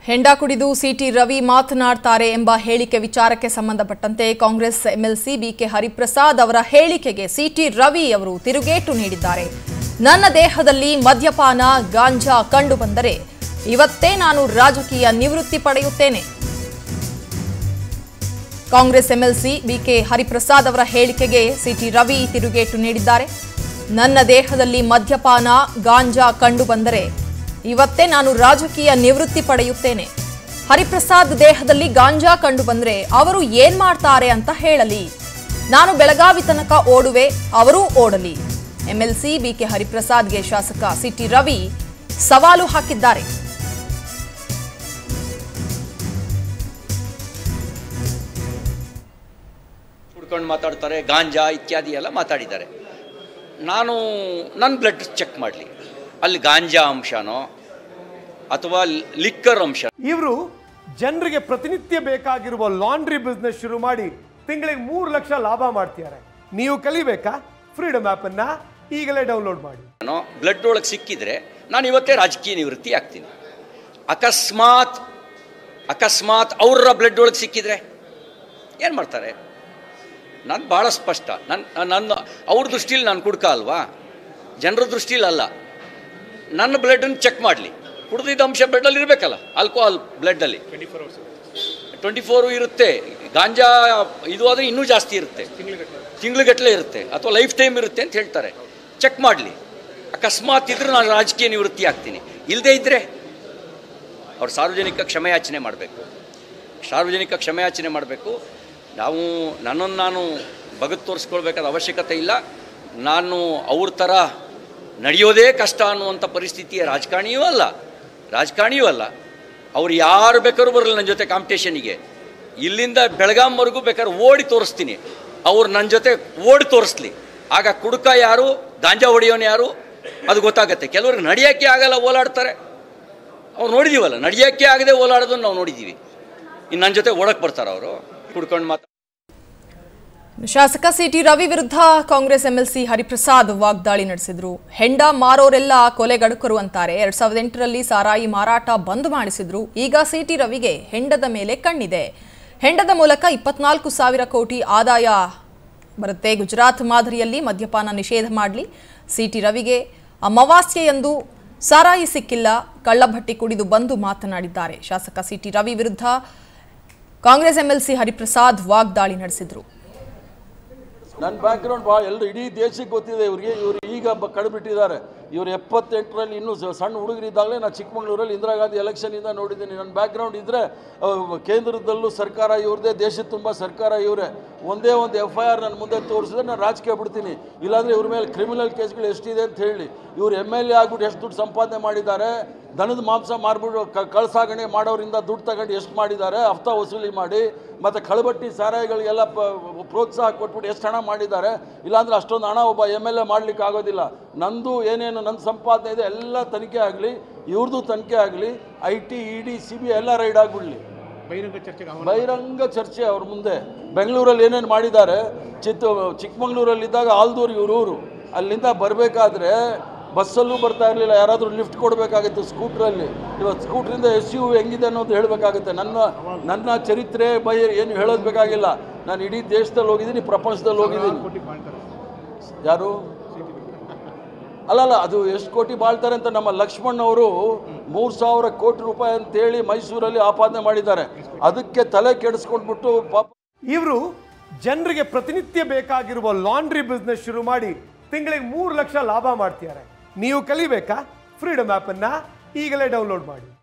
ಹೆಂಡ ಕುಡಿದು ಸಿಟಿ ರವಿ ಮಾತನಾಡ್ತಾರೆ ಎಂಬ ಹೇಳಿಕೆ ವಿಚಾರಕ್ಕೆ ಸಂಬಂಧಪಟ್ಟಂತೆ ಕಾಂಗ್ರೆಸ್ ಎಂಎಲ್ಸಿ ಬಿಕೆ ಹರಿಪ್ರಸಾದ್ ಅವರ ಹೇಳಿಕೆಗೆ ಸಿಟಿ ರವಿ ಅವರು ತಿರುಗೇಟು ನೀಡಿದ್ದಾರೆ ನನ್ನ ದೇಹದಲ್ಲಿ ಮದ್ಯಪಾನ ಗಾಂಜಾ ಕಂಡು ಬಂದರೆ ಇವತ್ತೇ ನಾನು ರಾಜಕೀಯ ನಿವೃತ್ತಿ ಪಡೆಯುತ್ತೇನೆ ಕಾಂಗ್ರೆಸ್ ಎಂಎಲ್ಸಿ ಬಿಕೆ ಹರಿಪ್ರಸಾದ್ ಅವರ ಹೇಳಿಕೆಗೆ ಸಿಟಿ ರವಿ ತಿರುಗೇಟು ನೀಡಿದ್ದಾರೆ ನನ್ನ ದೇಹದಲ್ಲಿ ಮದ್ಯಪಾನ ಗಾಂಜಾ ಕಂಡು ಬಂದರೆ ಇವತ್ತೇ ನಾನು ರಾಜಕೀಯ ನಿವೃತ್ತಿ ಪಡೆಯುತ್ತೇನೆ ಹರಿಪ್ರಸಾದ್ ದೇಹದಲ್ಲಿ ಗಾಂಜಾ ಕಂಡು ಬಂದ್ರೆ ಅವರು ಏನ್ ಮಾಡ್ತಾರೆ ಅಂತ ಹೇಳಲಿ ನಾನು ಬೆಳಗಾವಿ ತನಕ ಓಡುವೆ ಅವರೂ ಓಡಲಿ ಎಂಎಲ್ಸಿ ಬಿಕೆ ಹರಿಪ್ರಸಾದ್ಗೆ ಶಾಸಕ ಸಿಟಿ ರವಿ ಸವಾಲು ಹಾಕಿದ್ದಾರೆ ಕುಡ್ಕೊಂಡು ಮಾತಾಡ್ತಾರೆ ಗಾಂಜಾ ಇತ್ಯಾದಿ ಎಲ್ಲ ಮಾತಾಡಿದ್ದಾರೆ ನಾನು ನನ್ನ ಬ್ಲಡ್ ಚೆಕ್ ಮಾಡಲಿ ಅಲ್ಲಿ ಗಾಂಜಾ ಅಂಶನೋ ಅಥವಾ ಲಿಕ್ಕರ್ ಅಂಶ ಇವರು ಜನರಿಗೆ ಪ್ರತಿನಿತ್ಯ ಬೇಕಾಗಿರುವ ಲಾಂಡ್ರಿ ಬಿಸ್ನೆಸ್ ಶುರು ಮಾಡಿ ತಿಂಗಳಿಗೆ ಮೂರು ಲಕ್ಷ ಲಾಭ ಮಾಡ್ತಿದ್ದಾರೆ ನೀವು ಕಲಿಬೇಕಾ ಫ್ರೀಡಮ್ ಆಪ್ ಅನ್ನ ಈಗಲೇ ಡೌನ್ಲೋಡ್ ಮಾಡಿ ಬ್ಲಡ್ ಒಳಗೆ ಸಿಕ್ಕಿದ್ರೆ ನಾನು ಇವತ್ತೇ ರಾಜಕೀಯ ನಿವೃತ್ತಿ ಆಗ್ತೀನಿ ಅಕಸ್ಮಾತ್ ಅಕಸ್ಮಾತ್ ಅವರ ಬ್ಲಡ್ ಒಳಗೆ ಸಿಕ್ಕಿದ್ರೆ ಏನು ಮಾಡ್ತಾರೆ ನಾನು ಭಾಳ ಸ್ಪಷ್ಟ ನನ್ನ ನನ್ನ ಅವ್ರ ದೃಷ್ಟಿಲಿ ನಾನು ಕುಡ್ಕ ಅಲ್ವಾ ಜನರ ದೃಷ್ಟಿಲಿ ಅಲ್ಲ ನನ್ನ ಬ್ಲಡನ್ನು ಚೆಕ್ ಮಾಡಲಿ ಕುಡ್ದಿದ್ದ ಅಂಶ ಬ್ಲಡ್ಡಲ್ಲಿ ಇರಬೇಕಲ್ಲ ಆಲ್ಕೋಹಾಲ್ ಬ್ಲಡ್ಡಲ್ಲಿ ಟ್ವೆಂಟಿ ಫೋರು ಇರುತ್ತೆ ಗಾಂಜಾ ಇದು ಆದರೆ ಇನ್ನೂ ಜಾಸ್ತಿ ಇರುತ್ತೆ ತಿಂಗ್ಳುಗಟ್ಟಲೆ ಇರುತ್ತೆ ಅಥವಾ ಲೈಫ್ ಟೈಮ್ ಇರುತ್ತೆ ಅಂತ ಹೇಳ್ತಾರೆ ಚೆಕ್ ಮಾಡಲಿ ಅಕಸ್ಮಾತ್ ಇದ್ರೆ ನಾನು ರಾಜಕೀಯ ನಿವೃತ್ತಿ ಆಗ್ತೀನಿ ಇಲ್ಲದೇ ಇದ್ದರೆ ಅವ್ರು ಸಾರ್ವಜನಿಕ ಕ್ಷಮೆಯಾಚನೆ ಮಾಡಬೇಕು ಸಾರ್ವಜನಿಕ ಕ್ಷಮೆಯಾಚನೆ ಮಾಡಬೇಕು ನಾವು ನನ್ನನ್ನು ನಾನು ಬಗತ್ತು ತೋರಿಸ್ಕೊಳ್ಬೇಕಾದ ಅವಶ್ಯಕತೆ ಇಲ್ಲ ನಾನು ಅವ್ರ ಥರ ನಡೆಯೋದೇ ಕಷ್ಟ ಅನ್ನುವಂಥ ಪರಿಸ್ಥಿತಿಯ ರಾಜಕಾರಣಿಯೂ ಅಲ್ಲ ರಾಜಕಾರಣಿಯೂ ಅಲ್ಲ ಅವ್ರು ಯಾರು ಬೇಕಾದ್ರೂ ಬರಲ್ಲ ನನ್ನ ಜೊತೆ ಕಾಂಪಿಟೇಷನಿಗೆ ಇಲ್ಲಿಂದ ಬೆಳಗಾಂವರೆಗೂ ಬೇಕಾದ್ರೆ ಓಡಿ ತೋರಿಸ್ತೀನಿ ಅವ್ರು ನನ್ನ ಜೊತೆ ಓಡಿ ತೋರಿಸ್ಲಿ ಆಗ ಕುಡುಕ ಯಾರು ಗಾಂಜಾ ಹೊಡೆಯೋನು ಯಾರು ಅದು ಗೊತ್ತಾಗತ್ತೆ ಕೆಲವ್ರಿಗೆ ನಡೆಯೋಕ್ಕೆ ಆಗಲ್ಲ ಓಲಾಡ್ತಾರೆ ಅವ್ರು ನೋಡಿದೀವಲ್ಲ ನಡೆಯೋಕ್ಕೆ ಆಗದೆ ಓಲಾಡೋದನ್ನು ನಾವು ನೋಡಿದ್ದೀವಿ ಇನ್ನು ನನ್ನ ಜೊತೆ ಓಡಕ್ಕೆ ಬರ್ತಾರೆ ಅವರು ಕುಡ್ಕೊಂಡು ಮಾತು ಶಾಸಕ ಸಿಟಿ ರವಿ ವಿರುದ್ಧ ಕಾಂಗ್ರೆಸ್ ಎಂಎಲ್ಸಿ ಹರಿಪ್ರಸಾದ್ ವಾಗ್ದಾಳಿ ನಡೆಸಿದ್ರು ಹೆಂಡ ಮಾರೋರೆಲ್ಲ ಕೊಲೆಗಡುಕರು ಅಂತಾರೆ ಎರಡ್ ಸಾವಿರದ ಎಂಟರಲ್ಲಿ ಸಾರಾಯಿ ಮಾರಾಟ ಬಂದ್ ಮಾಡಿಸಿದ್ರು ಈಗ ಸಿಟಿ ರವಿಗೆ ಹೆಂಡದ ಮೇಲೆ ಕಣ್ಣಿದೆ ಹೆಂಡದ ಮೂಲಕ ಇಪ್ಪತ್ನಾಲ್ಕು ಸಾವಿರ ಕೋಟಿ ಆದಾಯ ಬರುತ್ತೆ ಗುಜರಾತ್ ಮಾದರಿಯಲ್ಲಿ ಮದ್ಯಪಾನ ನಿಷೇಧ ಮಾಡಲಿ ಸಿಟಿ ರವಿಗೆ ಅಮಾವಾಸ್ಯೆಯಂದು ಸಾರಾಯಿ ಸಿಕ್ಕಿಲ್ಲ ಕಳ್ಳಭಟ್ಟಿ ಕುಡಿದು ಬಂದು ಮಾತನಾಡಿದ್ದಾರೆ ಶಾಸಕ ಸಿಟಿ ರವಿ ವಿರುದ್ಧ ಕಾಂಗ್ರೆಸ್ ಎಂಎಲ್ಸಿ ಹರಿಪ್ರಸಾದ್ ವಾಗ್ದಾಳಿ ನಡೆಸಿದ್ರು ನನ್ನ ಬ್ಯಾಕ್ಗ್ರೌಂಡ್ ಭಾಳ ಎಲ್ಲರೂ ಇಡೀ ದೇಶಕ್ಕೆ ಗೊತ್ತಿದೆ ಇವ್ರಿಗೆ ಇವ್ರು ಈಗ ಬ ಕಡಿಬಿಟ್ಟಿದ್ದಾರೆ ಇವ್ರು ಎಪ್ಪತ್ತೆಂಟರಲ್ಲಿ ಇನ್ನೂ ಸ- ಸಣ್ಣ ಹುಡುಗರಿದ್ದಾಗಲೇ ನಾನು ಚಿಕ್ಕಮಗಳೂರಲ್ಲಿ ಇಂದಿರಾ ಗಾಂಧಿ ಎಲೆಕ್ಷನಿಂದ ನೋಡಿದ್ದೀನಿ ನನ್ನ ಬ್ಯಾಕ್ಗ್ರೌಂಡ್ ಇದ್ದರೆ ಕೇಂದ್ರದಲ್ಲೂ ಸರ್ಕಾರ ಇವ್ರದೇ ದೇಶದ ತುಂಬ ಸರ್ಕಾರ ಇವರೇ ಒಂದೇ ಒಂದು ಎಫ್ ಐ ಆರ್ ನನ್ನ ಮುಂದೆ ತೋರಿಸಿದ್ರೆ ನಾನು ರಾಜಕೀಯ ಬಿಡ್ತೀನಿ ಇಲ್ಲಾಂದರೆ ಇವ್ರ ಮೇಲೆ ಕ್ರಿಮಿನಲ್ ಕೇಸ್ಗಳು ಎಷ್ಟಿದೆ ಅಂತ ಹೇಳಿ ಇವ್ರು ಎಮ್ ಎಲ್ ಎ ಆಗ್ಬಿಟ್ಟು ಎಷ್ಟು ದುಡ್ಡು ಸಂಪಾದನೆ ಮಾಡಿದ್ದಾರೆ ದನದ ಮಾಂಸ ಮಾರ್ಬಿಟ್ಟು ಕ ಕಳ್ಸಾಗಣೆ ಮಾಡೋರಿಂದ ದುಡ್ಡು ತಗೊಂಡು ಎಷ್ಟು ಮಾಡಿದ್ದಾರೆ ಹಫ್ತಾ ವಸೂಲಿ ಮಾಡಿ ಮತ್ತು ಕಳಬಟ್ಟಿ ಸಾರಾಯಿಗಳಿಗೆಲ್ಲ ಪ ಪ್ರೋತ್ಸಾಹ ಕೊಟ್ಬಿಟ್ಟು ಎಷ್ಟು ಹಣ ಮಾಡಿದ್ದಾರೆ ಇಲ್ಲಾಂದ್ರೆ ಅಷ್ಟೊಂದು ಹಣ ಒಬ್ಬ ಎಮ್ ಎಲ್ ಎ ಮಾಡ್ಲಿಕ್ಕೆ ಆಗೋದಿಲ್ಲ ನಂದು ಏನೇನು ನನ್ನ ಸಂಪಾದನೆ ಇದೆ ಎಲ್ಲ ತನಿಖೆ ಆಗಲಿ ಇವ್ರದ್ದು ತನಿಖೆ ಆಗಲಿ I T E D C B ಎಲ್ಲ ರೈಡ್ ಆಗಿಬಿಡ್ಲಿ ಬಹಿರಂಗ ಚರ್ಚೆ ಅವ್ರ ಮುಂದೆ ಬೆಂಗಳೂರಲ್ಲಿ ಏನೇನು ಮಾಡಿದ್ದಾರೆ ಚಿತ್ತ ಚಿಕ್ಕಮಂಗ್ಳೂರಲ್ಲಿದ್ದಾಗ ಆಲ್ದೂರು ಇವ್ರ ಊರು ಅಲ್ಲಿಂದ ಬರಬೇಕಾದ್ರೆ ಬಸ್ಸಲ್ಲೂ ಬರ್ತಾ ಇರಲಿಲ್ಲ ಯಾರಾದರೂ ಲಿಫ್ಟ್ ಕೊಡಬೇಕಾಗಿತ್ತು ಸ್ಕೂಟ್ರಲ್ಲಿ ಇವತ್ತು ಸ್ಕೂಟ್ರಿಂದ ಎಸ್ ಯು ಹೆಂಗಿದೆ ಅನ್ನೋದು ಹೇಳಬೇಕಾಗುತ್ತೆ ನನ್ನ ನನ್ನ ಚರಿತ್ರೆ ಬೈ ಏನು ಹೇಳೋದು ಬೇಕಾಗಿಲ್ಲ ನಾನು ಇಡೀ ದೇಶದಲ್ಲಿ ಹೋಗಿದ್ದೀನಿ ಪ್ರಪಂಚದಲ್ಲಿ ಹೋಗಿದ್ದೀನಿ ಯಾರು ಅಲ್ಲಲ್ಲ ಅದು ಎಷ್ಟು ಕೋಟಿ ಬಾಳ್ತಾರೆ ಅಂತ ನಮ್ಮ ಲಕ್ಷ್ಮಣ್ ಅವರು ಮೂರು ಸಾವಿರ ಕೋಟಿ ರೂಪಾಯಿ ಅಂತೇಳಿ ಮೈಸೂರಲ್ಲಿ ಆಪಾದನೆ ಮಾಡಿದ್ದಾರೆ ಅದಕ್ಕೆ ತಲೆ ಕೆಡಿಸ್ಕೊಂಡ್ಬಿಟ್ಟು ಪಾಪ ಇವರು ಜನರಿಗೆ ಪ್ರತಿನಿತ್ಯ ಬೇಕಾಗಿರುವ ಲಾಂಡ್ರಿ ಬಿಸ್ನೆಸ್ ಶುರು ಮಾಡಿ ತಿಂಗಳಿಗೆ ಮೂರು ಲಕ್ಷ ಲಾಭ ಮಾಡ್ತಿದ್ದಾರೆ ನೀವು ಕಲಿಬೇಕಾ ಫ್ರೀಡಮ್ ಆಪ್ ಅನ್ನ ಈಗಲೇ ಡೌನ್ಲೋಡ್ ಮಾಡಿ